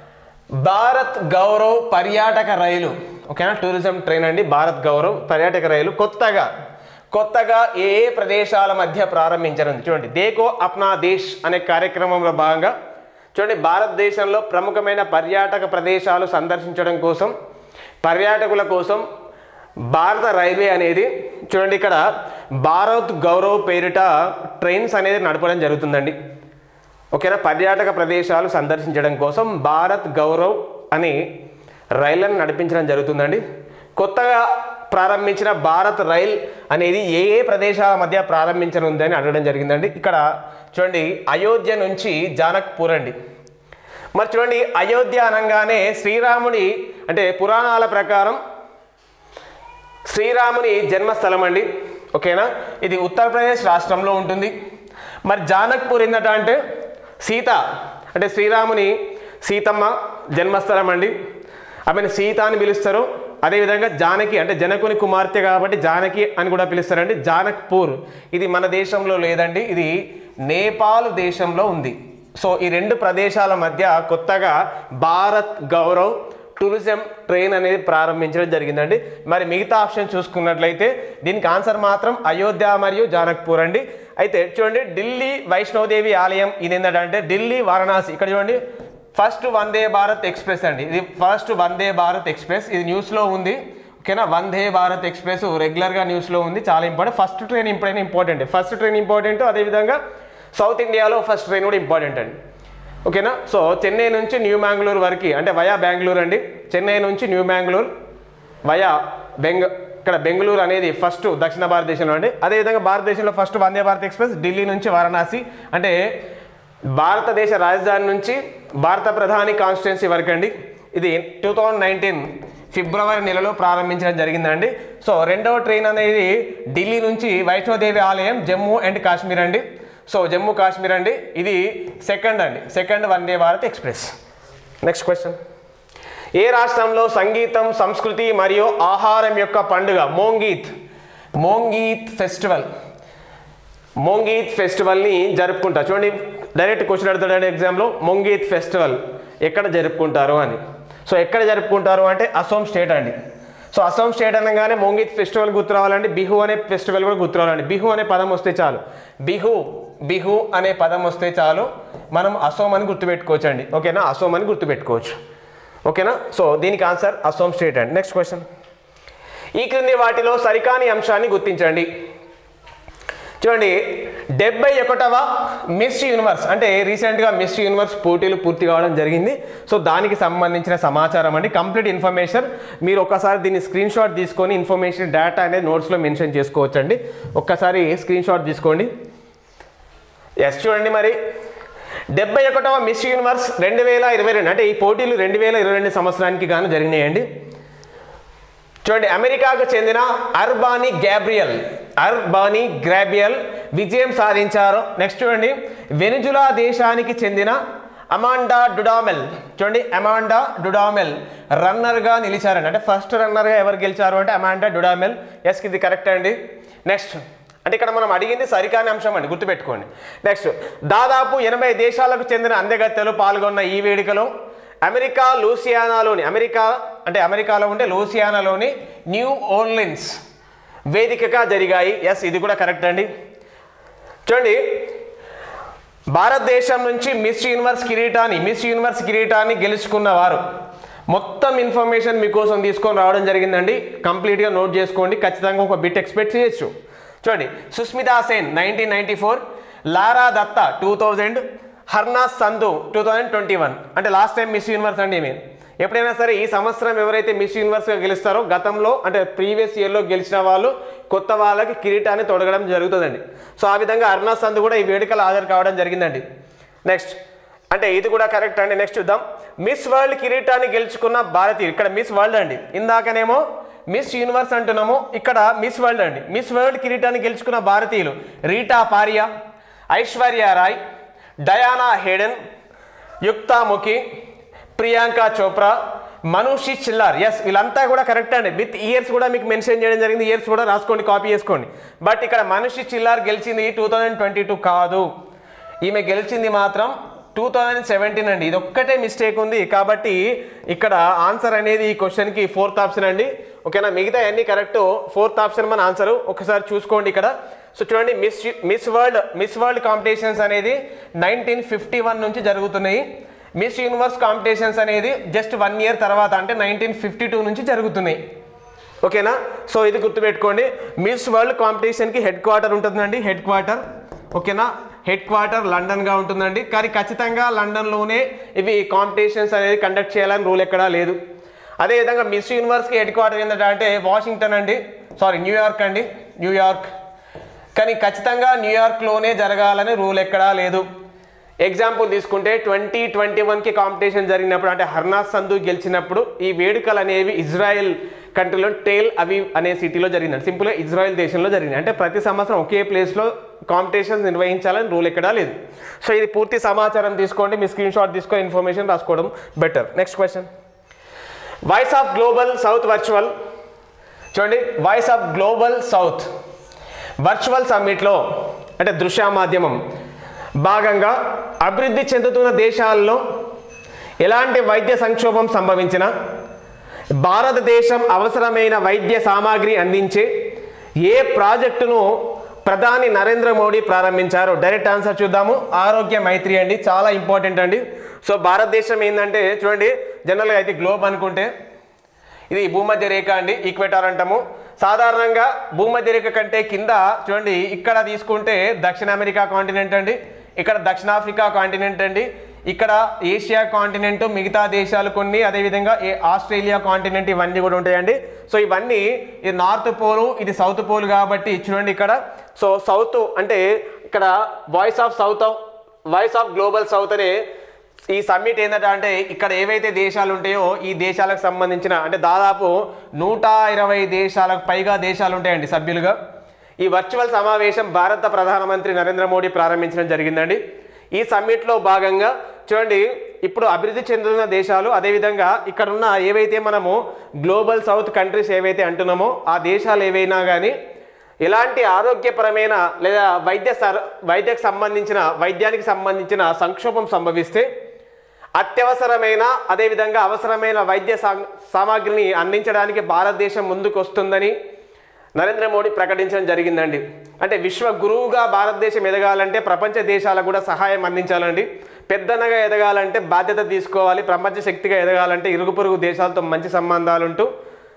భారత్ గౌరవ్ పర్యాటక రైలు ఓకేనా టూరిజం ట్రైన్ అండి భారత్ గౌరవ్ పర్యాటక రైలు కొత్తగా కొత్తగా ఏ ఏ ప్రదేశాల మధ్య ప్రారంభించనుంది చూడండి దేకో అప్నా దేశ్ అనే కార్యక్రమంలో భాగంగా చూడండి భారతదేశంలో ప్రముఖమైన పర్యాటక ప్రదేశాలు సందర్శించడం కోసం పర్యాటకుల కోసం భారత రైల్వే అనేది చూడండి ఇక్కడ భారత్ గౌరవ్ పేరిట ట్రైన్స్ అనేది నడపడం జరుగుతుందండి ఓకేనా పర్యాటక ప్రదేశాలు సందర్శించడం కోసం భారత్ గౌరవ్ అని రైళ్లను నడిపించడం జరుగుతుందండి కొత్తగా ప్రారంభించిన భారత్ రైల్ అనేది ఏ ఏ ప్రదేశాల మధ్య ప్రారంభించనుందని అడగడం జరిగిందండి ఇక్కడ చూడండి అయోధ్య నుంచి జానక్పూర్ అండి మరి చూడండి అయోధ్య అనగానే శ్రీరాముడి అంటే పురాణాల ప్రకారం శ్రీరాముని జన్మస్థలం అండి ఓకేనా ఇది ఉత్తరప్రదేశ్ రాష్ట్రంలో ఉంటుంది మరి జానక్పూర్ ఏంటంట అంటే సీత అంటే శ్రీరాముని సీతమ్మ జన్మస్థలం అండి ఆమెను సీత అని పిలుస్తారు అదేవిధంగా జానకి అంటే జనకుని కుమార్తె కాబట్టి జానకి అని కూడా పిలుస్తారండి జానక్పూర్ ఇది మన దేశంలో లేదండి ఇది నేపాల్ దేశంలో ఉంది సో ఈ రెండు ప్రదేశాల మధ్య కొత్తగా భారత్ గౌరవ్ టూరిజం ట్రైన్ అనేది ప్రారంభించడం జరిగిందండి మరి మిగతా ఆప్షన్ చూసుకున్నట్లయితే దీనికి ఆన్సర్ మాత్రం అయోధ్య మరియు జానక్పూర్ అండి అయితే చూడండి ఢిల్లీ వైష్ణోదేవి ఆలయం ఇది ఏంటంటే ఢిల్లీ వారణాసి ఇక్కడ చూడండి ఫస్ట్ వందే భారత్ ఎక్స్ప్రెస్ అండి ఇది ఫస్ట్ వందే భారత్ ఎక్స్ప్రెస్ ఇది న్యూస్లో ఉంది ఓకేనా వందే భారత్ ఎక్స్ప్రెస్ రెగ్యులర్గా న్యూస్లో ఉంది చాలా important first train important important first train important అదేవిధంగా సౌత్ ఇండియాలో ఫస్ట్ ట్రైన్ కూడా ఇంపార్టెంట్ అండి ఓకేనా సో చెన్నై నుంచి న్యూ మ్యాంగ్లూర్ వరకు అంటే వయా బెంగళూరు అండి చెన్నై నుంచి న్యూ మ్యాంగ్లూర్ వయా బెంగ ఇక్కడ బెంగళూరు అనేది ఫస్ట్ దక్షిణ భారతదేశంలో అండి అదేవిధంగా భారతదేశంలో ఫస్ట్ వందే భారత్ ఎక్స్ప్రెస్ ఢిల్లీ నుంచి వారణాసి అంటే భారతదేశ రాజధాని నుంచి భారత ప్రధాని కాన్స్టిట్యున్సీ వరకు అండి ఇది టూ థౌజండ్ నైన్టీన్ ఫిబ్రవరి నెలలో ప్రారంభించడం జరిగిందండి సో రెండవ ట్రైన్ అనేది ఢిల్లీ నుంచి వైష్ణోదేవి ఆలయం జమ్మూ అండ్ కాశ్మీర్ అండి సో జమ్మూ కాశ్మీర్ అండి ఇది సెకండ్ అండి second Vande Bharat express next question ఏ రాష్ట్రంలో సంగీతం సంస్కృతి మరియు ఆహారం యొక్క పండుగ మోంగీత్ మోంగీత్ ఫెస్టివల్ మోంగీత్ ఫెస్టివల్ని జరుపుకుంటారు చూడండి డైరెక్ట్ క్వశ్చన్ అడుగుతాడు ఎగ్జామ్లో మోంగీత్ ఫెస్టివల్ ఎక్కడ జరుపుకుంటారు అని సో ఎక్కడ జరుపుకుంటారు అంటే అసోం స్టేట్ అండి సో అసోం స్టేట్ అనగానే మోంగీత్ ఫెస్టివల్ గుర్తు రావాలండి బిహు అనే ఫెస్టివల్ కూడా గుర్తు రావాలండి బిహు అనే పదం వస్తే చాలు బిహు బిహు అనే పదం వస్తే చాలు మనం అసోం అని గుర్తుపెట్టుకోవచ్చు అండి ఓకేనా అసోం అని గుర్తుపెట్టుకోవచ్చు ఓకేనా సో దీనికి ఆన్సర్ అసోం స్టేట్ అండి నెక్స్ట్ క్వశ్చన్ ఈ క్రింది వాటిలో సరికాని అంశాన్ని గుర్తించండి చూడండి డెబ్బై ఒకటవ మిస్ యూనివర్స్ అంటే రీసెంట్గా మిస్ యూనివర్స్ పోటీలు పూర్తి కావడం జరిగింది సో దానికి సంబంధించిన సమాచారం అండి కంప్లీట్ ఇన్ఫర్మేషన్ మీరు ఒక్కసారి దీన్ని స్క్రీన్ షాట్ తీసుకొని ఇన్ఫర్మేషన్ డేటా అనేది నోట్స్లో మెన్షన్ చేసుకోవచ్చు అండి ఒక్కసారి స్క్రీన్ షాట్ తీసుకోండి ఎస్ చూడండి మరి డెబ్బై ఒకటవ మిస్ యూనివర్స్ రెండు వేల ఇరవై రెండు అంటే ఈ పోటీలు రెండు వేల ఇరవై రెండు సంవత్సరానికి గాను జరిగినాయండి చూడండి అమెరికాకు చెందిన అర్బానీ గ్యాబ్రియల్ అర్బానీ గ్రాబియల్ విజయం సాధించారు నెక్స్ట్ చూడండి వెనిజులా దేశానికి చెందిన అమాండా డుడామెల్ చూడండి అమాండా డుడామెల్ రన్నర్గా నిలిచారండి అంటే ఫస్ట్ రన్నర్గా ఎవరు గెలిచారు అంటే అమాండా డుడామెల్ ఎస్ ఇది కరెక్ట్ అండి నెక్స్ట్ అంటే ఇక్కడ మనం అడిగింది సరికాని అంశం అండి గుర్తుపెట్టుకోండి నెక్స్ట్ దాదాపు ఎనభై దేశాలకు చెందిన అందగత్తెలు పాల్గొన్న ఈ వేడుకలో అమెరికా లూసియానాలోని అమెరికా అంటే అమెరికాలో ఉంటే లూసియానాలోని న్యూ ఓర్లిన్స్ వేదికగా జరిగాయి ఎస్ ఇది కూడా కరెక్ట్ అండి చూడండి భారతదేశం నుంచి మిస్ యూనివర్స్ కిరీటాన్ని మిస్ యూనివర్స్ కిరీటాన్ని గెలుచుకున్న వారు మొత్తం ఇన్ఫర్మేషన్ మీకోసం తీసుకొని రావడం జరిగిందండి కంప్లీట్గా నోట్ చేసుకోండి ఖచ్చితంగా ఒక బిట్ ఎక్స్పెక్ట్ చేయొచ్చు చూడండి Sushmita Sen nineteen ninety four Lara Dutta two thousand Harnaaz Sandhu two thousand twenty one అంటే లాస్ట్ టైం మిస్ యూనివర్స్ అండి ఈమె ఎప్పుడైనా సరే ఈ సంవత్సరం ఎవరైతే మిస్ యూనివర్స్గా గెలుస్తారో గతంలో అంటే ప్రీవియస్ ఇయర్లో గెలిచిన వాళ్ళు కొత్త వాళ్ళకి కిరీటాన్ని తొడగడం జరుగుతుందండి సో ఆ విధంగా అరుణాస్ సంధు కూడా ఈ వేడుకలు హాజరు కావడం జరిగిందండి నెక్స్ట్ అంటే ఇది కూడా కరెక్ట్ అండి నెక్స్ట్ చూద్దాం మిస్ వరల్డ్ కిరీటాన్ని గెలుచుకున్న భారతీయులు ఇక్కడ మిస్ వరల్డ్ అండి ఇందాకనేమో మిస్ యూనివర్స్ అంటున్నాము ఇక్కడ మిస్ వరల్డ్ అండి మిస్ వరల్డ్ కిరీటాన్ని గెలుచుకున్న భారతీయులు రీటా పారియా ఐశ్వర్య రాయ్ డయానా హేడెన్ యుక్తాముఖి ప్రియాంక చోప్రా మనూషి చిల్లార్ ఎస్ వీళ్ళంతా కూడా కరెక్ట్ అండి విత్ ఇయర్స్ కూడా మీకు మెన్షన్ చేయడం జరిగింది ఇయర్స్ కూడా రాసుకోండి కాపీ చేసుకోండి బట్ ఇక్కడ మనూషి చిల్లార్ గెలిచింది టూ థౌజండ్ ట్వంటీ టూ కాదు ఈమె గెలిచింది మాత్రం టూ థౌజండ్ సెవెంటీన్ అండి ఇది ఒక్కటే మిస్టేక్ ఉంది కాబట్టి ఇక్కడ ఆన్సర్ అనేది ఈ క్వశ్చన్కి ఫోర్త్ ఆప్షన్ అండి ఓకేనా మిగతా అన్ని కరెక్ట్ ఫోర్త్ ఆప్షన్ మన ఆన్సర్ ఒకసారి చూసుకోండి ఇక్కడ సో చూడండి miss miss world miss world competitions అనేది నైన్టీన్ ఫిఫ్టీ వన్ నుంచి జరుగుతున్నాయి మిస్ యూనివర్స్ కాంపిటీషన్స్ అనేది జస్ట్ వన్ ఇయర్ తర్వాత అంటే నైన్టీన్ ఫిఫ్టీ టూ నుంచి జరుగుతున్నాయి ఓకేనా సో ఇది గుర్తుపెట్టుకోండి మిస్ వరల్డ్ కాంపిటీషన్కి హెడ్ క్వార్టర్ ఉంటుందండి హెడ్ క్వార్టర్ ఓకేనా హెడ్ క్వార్టర్ లండన్గా ఉంటుందండి కానీ ఖచ్చితంగా లండన్లోనే ఇవి కాంపిటీషన్స్ అనేది కండక్ట్ చేయాలని రూల్ ఎక్కడా లేదు అదేవిధంగా మిస్ యూనివర్స్కి హెడ్ క్వార్టర్ ఏంటంటే అంటే వాషింగ్టన్ అండి సారీ న్యూయార్క్ అండి న్యూయార్క్ కానీ ఖచ్చితంగా న్యూయార్క్లోనే జరగాలని రూల్ ఎక్కడా లేదు ఎగ్జాంపుల్ తీసుకుంటే ట్వంటీ ట్వంటీ వన్కి కాంపిటీషన్ జరిగినప్పుడు అంటే హర్నాస్ సంధు గెలిచినప్పుడు ఈ వేడుకలు అనేవి ఇజ్రాయెల్ కంట్రీలో టేల్ అవి అనే సిటీలో జరిగిందండి సింపుల్గా ఇజ్రాయెల్ దేశంలో జరిగింది అంటే ప్రతి సంవత్సరం ఒకే ప్లేస్లో కాంపిటీషన్స్ నిర్వహించాలని రూల్ ఎక్కడా లేదు సో ఇది పూర్తి సమాచారం తీసుకోండి మీ స్క్రీన్ షాట్ తీసుకొని ఇన్ఫర్మేషన్ రాసుకోవడం better next question voice of global south virtual చూడండి voice of global south virtual సమ్మిట్లో అంటే దృశ్య మాధ్యమం భాగంగా అభివృద్ధి చెందుతున్న దేశాల్లో ఎలాంటి వైద్య సంక్షోభం సంభవించినా భారతదేశం అవసరమైన వైద్య సామాగ్రి అందించే ఏ ప్రాజెక్టును ప్రధాని నరేంద్ర మోడీ ప్రారంభించారు డైరెక్ట్ ఆన్సర్ చూద్దాము ఆరోగ్య మైత్రి అండి చాలా ఇంపార్టెంట్ అండి సో భారతదేశం ఏంటంటే చూడండి జనరల్గా అయితే గ్లోబ్ అనుకుంటే ఇది భూమధ్య రేఖ అండి ఈక్వేటార్ అంటాము సాధారణంగా భూమధ్య రేఖ కంటే కింద చూడండి ఇక్కడ తీసుకుంటే దక్షిణ అమెరికా కాంటినెంట్ అండి ఇక్కడ దక్షిణాఫ్రికా కాంటినెంట్ అండి ఇక్కడ ఏషియా కాంటినెంట్ మిగతా దేశాలు కొన్ని అదేవిధంగా ఏ ఆస్ట్రేలియా కాంటినెంట్ ఇవన్నీ కూడా ఉంటాయండి సో ఇవన్నీ ఇది నార్త్ పోలు ఇది సౌత్ పోల్ కాబట్టి చూడండి ఇక్కడ సో సౌత్ అంటే ఇక్కడ voice of south voice of global south అనే ఈ సమ్మిట్ ఏంటంటే అంటే ఇక్కడ ఏవైతే దేశాలు ఉంటాయో ఈ దేశాలకు సంబంధించిన అంటే దాదాపు నూట ఇరవై దేశాలకు పైగా దేశాలు ఉంటాయండి సభ్యులుగా ఈ వర్చువల్ సమావేశం భారత ప్రధానమంత్రి నరేంద్ర మోడీ ప్రారంభించడం జరిగిందండి ఈ సమ్మిట్లో భాగంగా చూడండి ఇప్పుడు అభివృద్ధి చెందుతున్న దేశాలు అదేవిధంగా ఇక్కడున్న ఏవైతే మనము గ్లోబల్ సౌత్ కంట్రీస్ ఏవైతే అంటున్నామో ఆ దేశాలు ఏవైనా కానీ ఎలాంటి ఆరోగ్యపరమైన లేదా వైద్య సర్ వైద్యకు సంబంధించిన వైద్యానికి సంబంధించిన సంక్షోభం సంభవిస్తే అత్యవసరమైన అదేవిధంగా అవసరమైన వైద్య సా- సామాగ్రిని అందించడానికి భారతదేశం ముందుకు వస్తుందని నరేంద్ర మోడీ ప్రకటించడం జరిగిందండి అంటే విశ్వ గురువుగా భారతదేశం ఎదగాలంటే ప్రపంచ దేశాలకు కూడా సహాయం అందించాలండి పెద్దనగా ఎదగాలంటే బాధ్యత తీసుకోవాలి ప్రపంచ శక్తిగా ఎదగాలంటే ఇరుగు పొరుగు దేశాలతో మంచి సంబంధాలుంటూ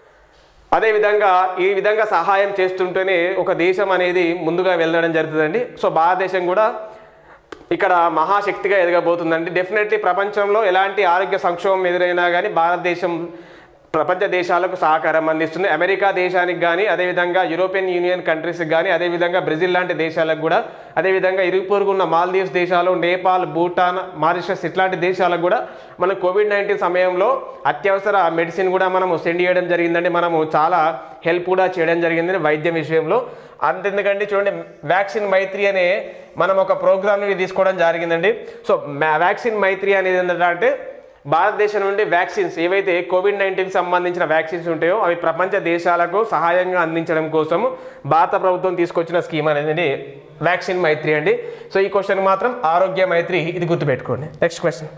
అదేవిధంగా ఈ విధంగా సహాయం చేస్తుంటేనే ఒక దేశం అనేది ముందుగా వెళ్ళడం జరుగుతుందండి సో భారతదేశం కూడా ఇక్కడ మహాశక్తిగా ఎదగబోతుందండి డెఫినెట్లీ ప్రపంచంలో ఎలాంటి ఆరోగ్య సంక్షోభం ఎదురైనా కానీ భారతదేశం ప్రపంచ దేశాలకు సహకారం అందిస్తుంది అమెరికా దేశానికి కానీ అదేవిధంగా యూరోపియన్ యూనియన్ కంట్రీస్కి కానీ అదేవిధంగా బ్రెజిల్ లాంటి దేశాలకు కూడా అదేవిధంగా ఇరుగు పొరుగు ఉన్న మాల్దీవ్స్ దేశాలు నేపాల్ భూటాన్ మారిషస్ ఇట్లాంటి దేశాలకు కూడా మనం కోవిడ్ నైన్టీన్ సమయంలో అత్యవసర మెడిసిన్ కూడా మనము సెండ్ చేయడం జరిగిందండి మనము చాలా హెల్ప్ కూడా చేయడం జరిగింది వైద్యం విషయంలో అంతెందుకంటే చూడండి వ్యాక్సిన్ మైత్రి అనే మనం ఒక ప్రోగ్రామ్ని తీసుకోవడం జరిగిందండి సో వ్యాక్సిన్ మైత్రి అనేది ఏంటంటే భారతదేశం నుండి వ్యాక్సిన్స్ ఏవైతే కోవిడ్ నైన్టీన్కి సంబంధించిన వ్యాక్సిన్స్ ఉంటాయో అవి ప్రపంచ దేశాలకు సహాయంగా అందించడం కోసం భారత ప్రభుత్వం తీసుకొచ్చిన స్కీమ్ అనేది వ్యాక్సిన్ మైత్రి అండి సో ఈ క్వశ్చన్ మాత్రం ఆరోగ్య మైత్రి ఇది గుర్తుపెట్టుకోండి నెక్స్ట్ క్వశ్చన్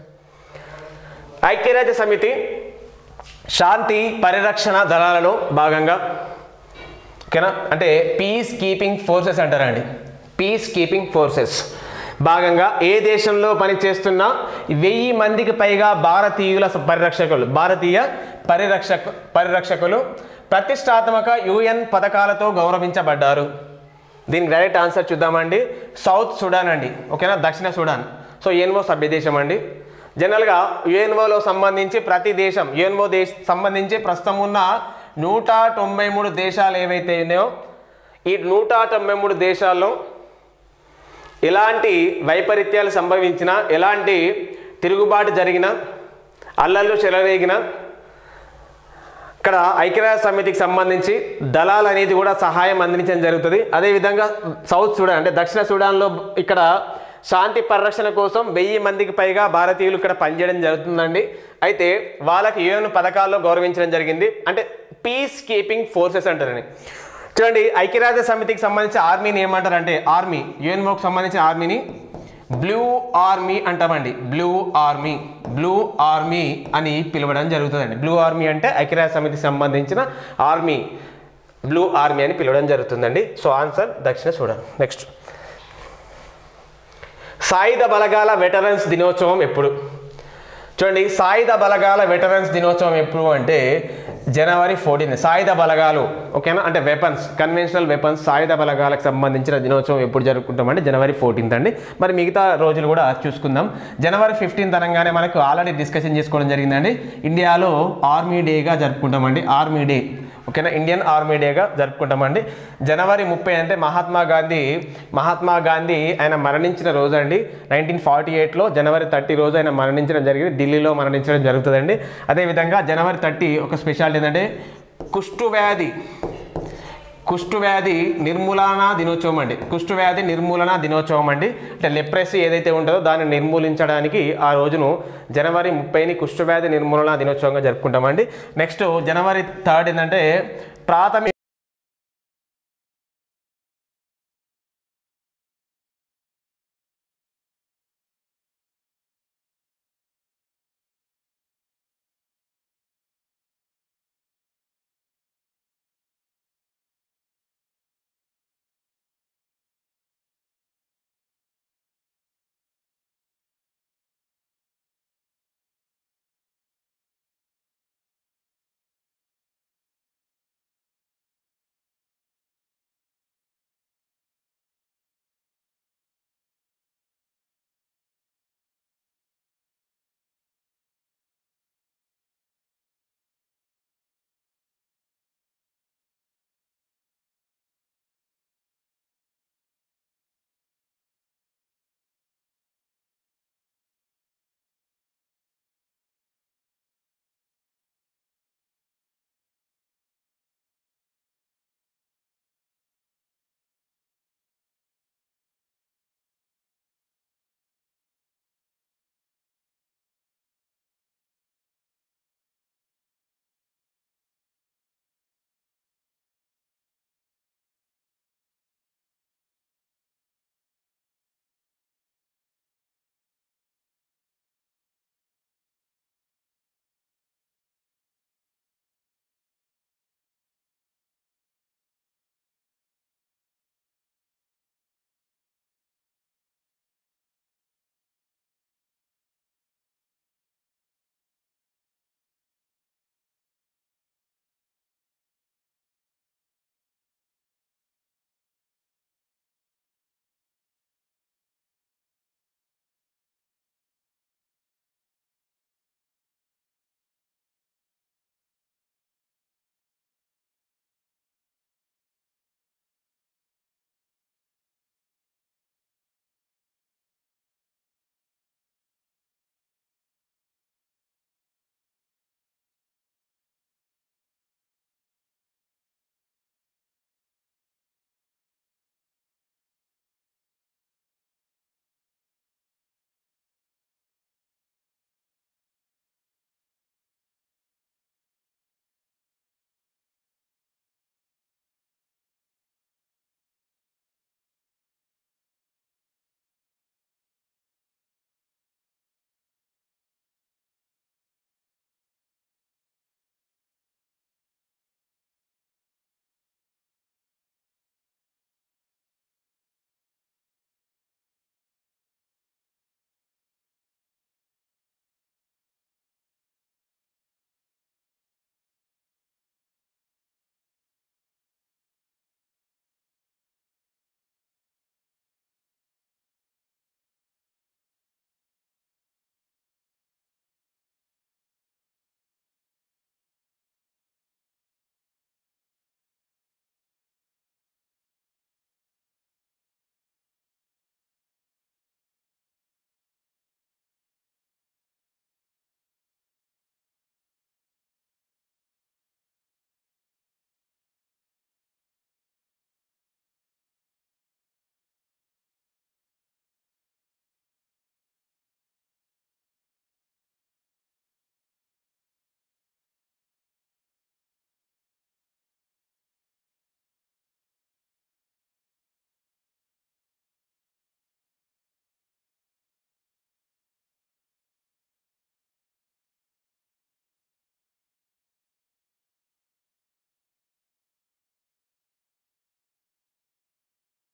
ఐక్యరాజ్య సమితి శాంతి పరిరక్షణ దళాలలో భాగంగా ఓకేనా అంటే పీస్ కీపింగ్ ఫోర్సెస్ అంటారండి పీస్ కీపింగ్ ఫోర్సెస్ భాగంగా ఏ దేశంలో పనిచేస్తున్న వెయ్యి మందికి పైగా భారతీయుల పరిరక్షకులు భారతీయ పరిరక్షక పరిరక్షకులు ప్రతిష్టాత్మక యుఎన్ పథకాలతో గౌరవించబడ్డారు దీనికి డైరెక్ట్ ఆన్సర్ చూద్దామండి సౌత్ సుడాన్ అండి ఓకేనా దక్షిణ సుడాన్ సో యుఎన్ఓ సభ్య దేశం అండి జనరల్గా యుఎన్ఓలో సంబంధించి ప్రతి దేశం యుఎన్ఓ దేశ సంబంధించి ప్రస్తుతం ఉన్న నూట తొంభై మూడు దేశాలు ఏవైతే ఉన్నాయో ఈ నూట తొంభై మూడు దేశాల్లో ఎలాంటి వైపరీత్యాలు సంభవించినా ఎలాంటి తిరుగుబాటు జరిగినా అల్లర్లు చెలరేగినా ఇక్కడ ఐక్యరాజ్య సమితికి సంబంధించి దళాలు అనేది కూడా సహాయం అందించడం జరుగుతుంది అదేవిధంగా సౌత్ సుడాన్ అంటే దక్షిణ సుడాన్లో ఇక్కడ శాంతి పరిరక్షణ కోసం వెయ్యి మందికి పైగా భారతీయులు ఇక్కడ పనిచేయడం జరుగుతుందండి అయితే వాళ్ళకి యుఎన్ పథకాల్లో గౌరవించడం జరిగింది అంటే పీస్ కీపింగ్ ఫోర్సెస్ అంటారని చూడండి ఐక్యరాజ్య సమితికి సంబంధించి ఆర్మీని ఏమంటారంటే ఆర్మీ యుఎన్ఓకి సంబంధించిన ఆర్మీని బ్లూ ఆర్మీ అంటామండి బ్లూ ఆర్మీ బ్లూ ఆర్మీ అని పిలవడం జరుగుతుందండి బ్లూ ఆర్మీ అంటే ఐక్యరాజ్య సమితికి సంబంధించిన ఆర్మీ బ్లూ ఆర్మీ అని పిలవడం జరుగుతుందండి సో ఆన్సర్ దక్షిణ చూడండి నెక్స్ట్ సాయుధ బలగాల వెటరన్స్ దినోత్సవం ఎప్పుడు చూడండి సాయుధ బలగాల వెటరన్స్ దినోత్సవం ఎప్పుడు అంటే జనవరి ఫోర్టీన్ సాయుధ బలగాలు ఓకేనా అంటే వెపన్స్ కన్వెన్షనల్ వెపన్స్ సాయుధ బలగాలకు సంబంధించిన దినోత్సవం ఎప్పుడు జరుపుకుంటామంటే జనవరి ఫోర్టీన్త్ అండి మరి మిగతా రోజులు కూడా చూసుకుందాం జనవరి ఫిఫ్టీన్త్ అనగానే మనకు ఆల్రెడీ డిస్కషన్ చేసుకోవడం జరిగిందండి ఇండియాలో ఆర్మీ డేగా జరుపుకుంటామండి ఆర్మీ డే ఓకేనా ఇండియన్ ఆర్మీ డేగా జరుపుకుంటామండి జనవరి ముప్పై అంటే మహాత్మా గాంధీ మహాత్మా గాంధీ ఆయన మరణించిన రోజు అండి నైన్టీన్ ఫార్టీ ఎయిట్లో జనవరి థర్టీ రోజు ఆయన మరణించడం జరిగింది ఢిల్లీలో మరణించడం జరుగుతుందండి అదేవిధంగా జనవరి థర్టీ ఒక స్పెషాలిటీ ఏంటంటే కుష్టు వ్యాధి కుష్టు వ్యాధి నిర్మూలన దినోత్సవం అండి కుష్టు వ్యాధి నిర్మూలన దినోత్సవం అండి అంటే లెప్రసీ ఏదైతే ఉంటుందో దాన్ని నిర్మూలించడానికి ఆ రోజును జనవరి ముప్పైని కుష్టు వ్యాధి నిర్మూలన దినోత్సవంగా జరుపుకుంటామండి నెక్స్ట్ జనవరి థర్డ్ ఏంటంటే ప్రాథమిక